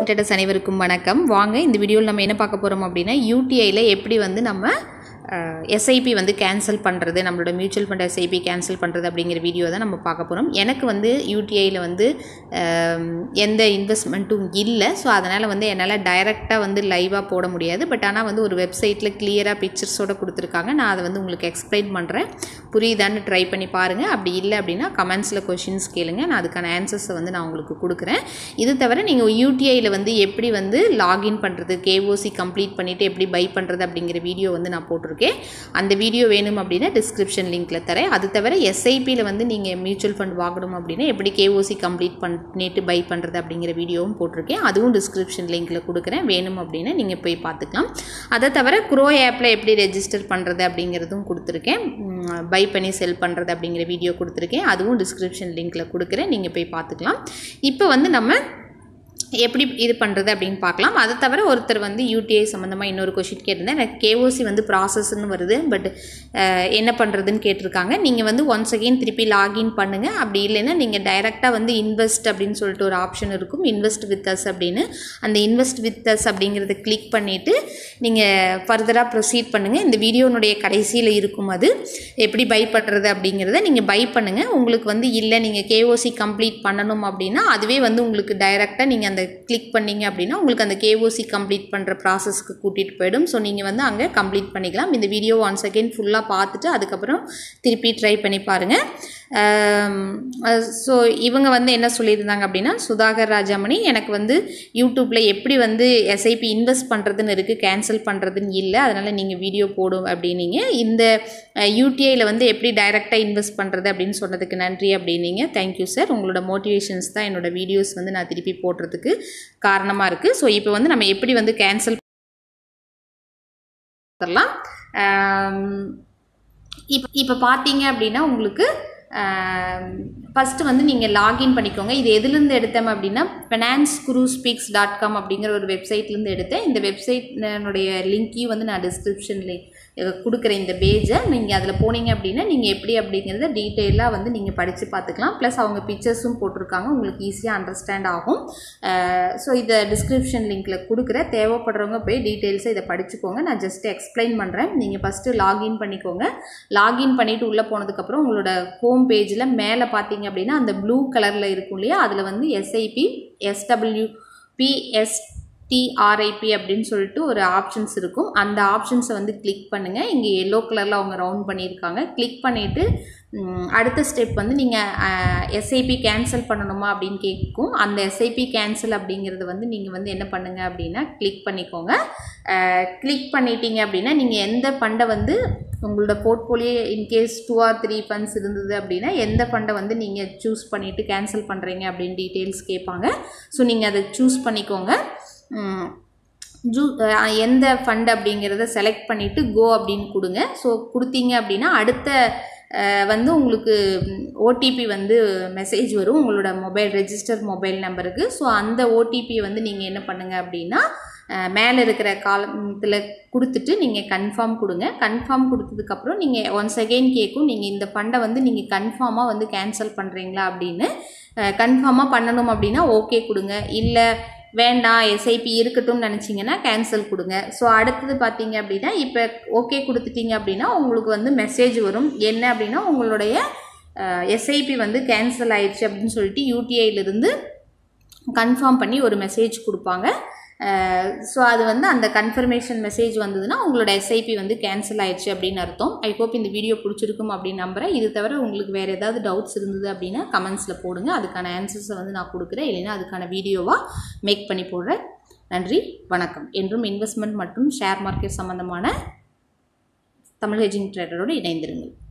traders அனைவருக்கும் வணக்கம் வாங்க இந்த வீடியோவில் நம்ம என்ன பார்க்க போகிறோம் அப்படின்னா யூடிஐயில் எப்படி வந்து நம்ம எஸ்ஐபி வந்து கேன்சல் பண்ணுறது நம்மளோட மியூச்சுவல் ஃபண்ட் எஸ்ஐபி கேன்சல் பண்ணுறது அப்படிங்கிற வீடியோ தான் நம்ம பார்க்க போகிறோம் எனக்கு வந்து யூடிஐயில் வந்து அஹ், எந்த இன்வெஸ்ட்மெண்ட்டும் இல்லை ஸோ அதனால் வந்து என்னால் டைரெக்டாக வந்து லைவாக போட முடியாது பட் ஆனால் வந்து ஒரு வெப்சைட்டில் கிளியராக பிக்சர்ஸோடு கொடுத்துருக்காங்க நான் அதை வந்து உங்களுக்கு எக்ஸ்பிளைன் பண்ணுறேன் புரியுதான்னு ட்ரை பண்ணி பாருங்கள் அப்படி இல்லை அப்படின்னா கமெண்ட்ஸில் கொஷின்ஸ் கேளுங்க நான் அதுக்கான ஆன்சர்ஸை வந்து நான் உங்களுக்கு கொடுக்குறேன் இது தவிர நீங்கள் யூடிஐயில் வந்து எப்படி வந்து லாகின் பண்ணுறது கேஓசி கம்ப்ளீட் பண்ணிவிட்டு எப்படி பை பண்ணுறது அப்படிங்கிற வீடியோ வந்து நான் போட்டிருக்கேன் அந்த வீடியோ வேணும் அப்படின்னா டிஸ்கிரிப்ஷன் லிங்க்கில் தரேன் அது தவிர எஸ்ஐபியில் வந்து நீங்கள் மியூச்சுவல் ஃபண்ட் வாங்கணும் அப்படின்னா எப்படி கேஓசி கம்ப்ளீட் பண்ணிட்டு பை பண்ணுறது அப்படிங்கிற வீடியோவும் போட்டிருக்கேன் அதுவும் டிஸ்கிரிப்ஷன் லிங்க்கில் கொடுக்குறேன் வேணும் அப்படின்னா நீங்கள் போய் பார்த்துக்கலாம் அதை தவிர க்ரோ ஆப்பில் எப்படி ரெஜிஸ்டர் பண்ணுறது அப்படிங்கிறதும் கொடுத்துருக்கேன் பை பண்ணி செல் பண்ணுறது அப்படிங்கிற வீடியோ கொடுத்துருக்கேன் அதுவும் டிஸ்கிரிப்ஷன் லிங்க்கில் கொடுக்குறேன் நீங்கள் போய் பார்த்துக்கலாம் இப்போ வந்து நம்ம எப்படி இது பண்ணுறது அப்படின்னு பார்க்கலாம் அதை தவிர ஒருத்தர் வந்து யூடிஐ சம்மந்தமாக இன்னொரு கொஷின் கேட்டிருந்தேன் எனக்கு கேஓசி வந்து ப்ராசஸ்ன்னு வருது பட் என்ன பண்ணுறதுன்னு கேட்டிருக்காங்க நீங்கள் வந்து ஒன்ஸ் அகெயின் திருப்பி லாகின் பண்ணுங்கள் அப்படி இல்லைன்னா நீங்கள் டைரெக்டாக வந்து இன்வெஸ்ட் அப்படின்னு சொல்லிட்டு ஒரு ஆப்ஷன் இருக்கும் இன்வெஸ்ட் வித் அஸ் அப்படின்னு அந்த இன்வெஸ்ட் வித் அஸ் அப்படிங்கிறத கிளிக் பண்ணிவிட்டு நீங்கள் ஃபர்தராக ப்ரொசீட் பண்ணுங்கள் இந்த வீடியோனுடைய கடைசியில் இருக்கும் அது எப்படி பை பண்ணுறது அப்படிங்கிறத நீங்கள் பை பண்ணுங்கள் உங்களுக்கு வந்து இல்லை நீங்கள் கேஓசி கம்ப்ளீட் பண்ணணும் அப்படின்னா அதுவே வந்து உங்களுக்கு டைரெக்டாக நீங்கள் அந்த கிளிக் பண்ணீங்க அப்படின்னா உங்களுக்கு அந்த கேஓசி கம்ப்ளீட் பண்ணுற ப்ராசஸ்க்கு கூட்டிகிட்டு போயிடும் ஸோ நீங்கள் வந்து அங்கே கம்ப்ளீட் பண்ணிக்கலாம் இந்த வீடியோ ஒன் செகண்ட் ஃபுல்லாக பார்த்துட்டு அதுக்கப்புறம் திருப்பி ட்ரை பண்ணி பாருங்கள் ஸோ இவங்க வந்து என்ன சொல்லியிருந்தாங்க அப்படின்னா சுதாகர் ராஜாமணி எனக்கு வந்து யூடியூப்பில் எப்படி வந்து எஸ்ஐபி இன்வெஸ்ட் பண்ணுறதுன்னு இருக்குது கேன்சல் பண்ணுறதுன்னு இல்லை அதனால் நீங்கள் வீடியோ போடும் அப்படின்னீங்க இந்த யூடிஐயில் வந்து எப்படி டைரெக்டாக இன்வெஸ்ட் பண்ணுறது அப்படின்னு சொன்னதுக்கு நன்றி அப்படின்னீங்க தேங்க்யூ சார் உங்களோட மோட்டிவேஷன்ஸ் தான் என்னோட வீடியோஸ் வந்து நான் திருப்பி போடுறதுக்கு காரணமாக இருக்குது ஸோ இப்போ வந்து நம்ம எப்படி வந்து கேன்சல் பண்ணலாம் இப்போ இப்போ பார்த்தீங்க அப்படின்னா உங்களுக்கு ஃபஸ்ட்டு வந்து நீங்கள் லாகின் பண்ணிக்கோங்க இது எதுலேருந்து எடுத்தேன் அப்படின்னா finance guru speaks dot com அப்படிங்கிற ஒரு வெப்சைட்லேருந்து எடுத்தேன் இந்த வெப்சைட்னுடைய லிங்க்கையும் வந்து நான் டிஸ்கிரிப்ஷனில் கொடுக்குறேன் இந்த பேஜை நீங்கள் அதில் போனீங்க அப்படின்னா நீங்கள் எப்படி அப்படிங்கிறத டீட்டெயிலாக வந்து நீங்கள் படித்து பார்த்துக்கலாம் ப்ளஸ் அவங்க பிக்சர்ஸும் போட்டிருக்காங்க உங்களுக்கு ஈஸியாக அண்டர்ஸ்டாண்ட் ஆகும் ஸோ இதை டிஸ்கிரிப்ஷன் லிங்க்கில் கொடுக்குற தேவைப்படுறவங்க போய் டீட்டெயில்ஸை இதை படிச்சுக்கோங்க நான் ஜஸ்ட் எக்ஸ்பிளைன் பண்ணுறேன் நீங்கள் ஃபஸ்ட்டு லாகின் பண்ணிக்கோங்க லாகின் பண்ணிவிட்டு உள்ளே போனதுக்கப்புறம் உங்களோட ஹோம் பேஜில் மேலே பார்த்தீங்க அப்படின்னா அந்த ப்ளூ கலரில் இருக்கும் இல்லையா அதில் வந்து எஸ்ஐபி எஸ்டபிள்யூ பிஎஸ் டிஆர்ஐபி அப்படின்னு சொல்லிட்டு ஒரு ஆப்ஷன்ஸ் இருக்கும் அந்த ஆப்ஷன்ஸை வந்து கிளிக் பண்ணுங்கள் இங்கே எல்லோ கலரில் அவங்க ரவுண்ட் பண்ணியிருக்காங்க கிளிக் பண்ணிவிட்டு அடுத்த ஸ்டெப் வந்து நீங்கள் எஸ்ஐபி கேன்சல் பண்ணணுமா அப்படின்னு கேட்கும் அந்த எஸ்ஐபி கேன்சல் அப்படிங்கிறது வந்து நீங்கள் வந்து என்ன பண்ணுங்கள் அப்படின்னா கிளிக் பண்ணிக்கோங்க கிளிக் பண்ணிட்டீங்க அப்படின்னா நீங்கள் எந்த ஃபண்டை வந்து உங்களோட portfolio in case two or three funds இருந்தது அப்படின்னா எந்த ஃபண்டை வந்து நீங்கள் சூஸ் பண்ணிவிட்டு கேன்சல் பண்ணுறீங்க அப்படின்னு டீட்டெயில்ஸ் கேட்பாங்க ஸோ நீங்கள் அதை சூஸ் பண்ணிக்கோங்க ஜூ எந்த ஃபண்ட் அப்படிங்கிறத செலக்ட் பண்ணிவிட்டு கோ அப்படின்னு கொடுங்க ஸோ கொடுத்தீங்க அப்படின்னா அடுத்த வந்து உங்களுக்கு ஓடிபி வந்து மெசேஜ் வரும் உங்களோட மொபைல் ரெஜிஸ்டர் மொபைல் நம்பருக்கு ஸோ அந்த ஓடிபி வந்து நீங்கள் என்ன பண்ணுங்கள் அப்படின்னா மேலே இருக்கிற காலத்தில் கொடுத்துட்டு நீங்கள் கன்ஃபார்ம் கொடுங்க கன்ஃபார்ம் கொடுத்ததுக்கப்புறம் நீங்கள் ஒன்ஸ் அகெயின் கேட்கும் நீங்கள் இந்த ஃபண்டை வந்து நீங்கள் கன்ஃபார்மாக வந்து கேன்சல் பண்ணுறீங்களா அப்படின்னு கன்ஃபார்மாக பண்ணணும் அப்படின்னா ஓகே கொடுங்க இல்லை வேண்டாம் எஸ்ஐபி இருக்கட்டும்னு நினச்சிங்கன்னா கேன்சல் கொடுங்க ஸோ அடுத்தது பார்த்தீங்க அப்படின்னா இப்போ ஓகே கொடுத்துட்டீங்க அப்படின்னா உங்களுக்கு வந்து மெசேஜ் வரும் என்ன அப்படின்னா உங்களுடைய எஸ்ஐபி வந்து கேன்சல் ஆயிடுச்சு அப்படின்னு சொல்லிட்டு யூடிஐலேருந்து கன்ஃபார்ம் பண்ணி ஒரு மெசேஜ் கொடுப்பாங்க ஸோ அது வந்து அந்த கன்ஃபர்மேஷன் மெசேஜ் வந்ததுன்னா உங்களோட எஸ்ஐபி வந்து கேன்சல் ஆயிடுச்சு அப்படின்னு அர்த்தம் ஐ ஹோப் இந்த வீடியோ பிடிச்சிருக்கும் அப்படின்னு நம்புகிறேன் இது தவிர உங்களுக்கு வேறு ஏதாவது டவுட்ஸ் இருந்தது அப்படின்னா கமெண்ட்ஸில் போடுங்க அதுக்கான ஆன்சர்ஸை வந்து நான் கொடுக்குறேன் இல்லைன்னா அதுக்கான வீடியோவாக மேக் பண்ணி போடுறேன் நன்றி வணக்கம் என்றும் இன்வெஸ்ட்மெண்ட் மற்றும் ஷேர் மார்க்கெட் சம்மந்தமான தமிழ் ஹெஜிங் ட்ரேடரோடு இணைந்திருங்கள்